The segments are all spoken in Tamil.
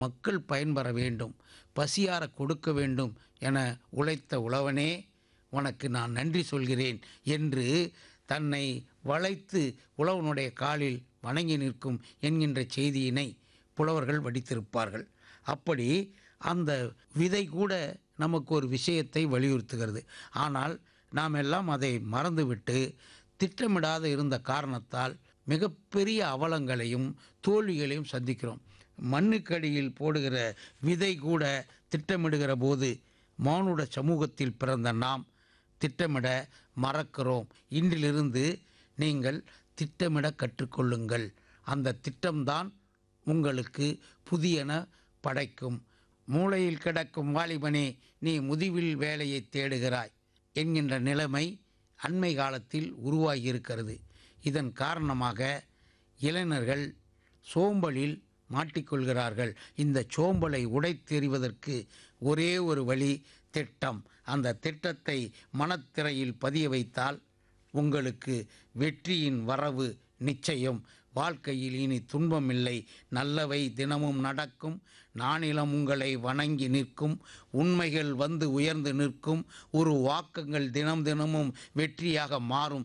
மக்கள் பயன்பெற வேண்டும் பசியார கொடுக்க வேண்டும் என உழைத்த உழவனே உனக்கு நான் நன்றி சொல்கிறேன் என்று தன்னை வளைத்து உழவனுடைய காலில் வணங்கி நிற்கும் என்கின்ற செய்தியினை புலவர்கள் வடித்திருப்பார்கள் அப்படி அந்த விதை கூட நமக்கு ஒரு விஷயத்தை வலியுறுத்துகிறது ஆனால் நாம் எல்லாம் அதை மறந்துவிட்டு திட்டமிடாத இருந்த காரணத்தால் மிகப்பெரிய அவலங்களையும் தோல்விகளையும் சந்திக்கிறோம் மண்ணுக்கடியில் போடுகிற விதை கூட திட்டமிடுகிற போது மானுட சமூகத்தில் பிறந்த நாம் திட்டமிட மறக்கிறோம் இன்றிலிருந்து நீங்கள் திட்டமிட கற்றுக்கொள்ளுங்கள் அந்த திட்டம்தான் உங்களுக்கு புதியன படைக்கும் மூளையில் கிடக்கும் வாலிபனே நீ முதிவில் வேலையை தேடுகிறாய் என்கின்ற நிலைமை அண்மை காலத்தில் உருவாகியிருக்கிறது இதன் காரணமாக இளைஞர்கள் சோம்பலில் மாட்டிக்கொள்கிறார்கள் இந்த சோம்பலை உடைத்தெறிவதற்கு ஒரே ஒரு வழி திட்டம் அந்த திட்டத்தை மனத்திரையில் பதிய வைத்தால் உங்களுக்கு வெற்றியின் வரவு நிச்சயம் வாழ்க்கையில் இனி துன்பமில்லை நல்லவை தினமும் நடக்கும் நானிலம் உங்களை வணங்கி நிற்கும் உண்மைகள் வந்து உயர்ந்து நிற்கும் ஒரு வாக்கங்கள் தினம் தினமும் வெற்றியாக மாறும்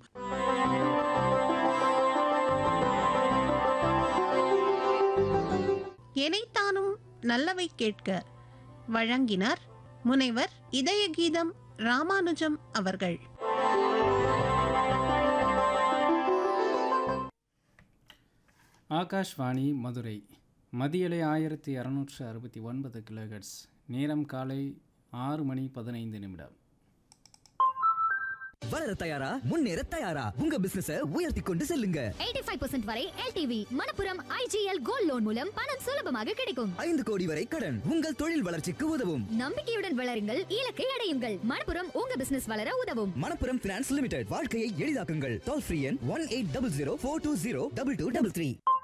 எனைத்தானும் நல்லவை கேட்க வழங்கினார் முனைவர் இதய கீதம் ராமானுஜம் அவர்கள் ஆகாஷ்வாணி மதுரை மதியலை ஆயிரத்தி இரநூற்று அறுபத்தி ஒன்பது கிலோஹெட்ஸ் நேரம் காலை ஆறு மணி பதினைந்து நிமிடம் வளர தயாரா முன்னேற தயாரா உங்க பிசினஸ உயர்த்தி கொண்டு செல்லுங்க 85% வரை LTV Manappuram IGL gold loan மூலம் பணம் சுலபமாக கிடைக்கும் ஐந்து கோடி வரை கடன் உங்கள் தொழில் வளர்ச்சிக்கு உதவும் நம்பிக்கையுடன் வளருங்கள் இலக்கை அடையுங்கள் மணப்புரம் உங்க பிசினஸ் வளர உதவும் மணப்புரம் பினான்ஸ் லிமிடெட் வாழ்க்கையை எளிதாக்குங்கள் டோல் ஃப்ரீ எண் one eight double zero four two zero double two double three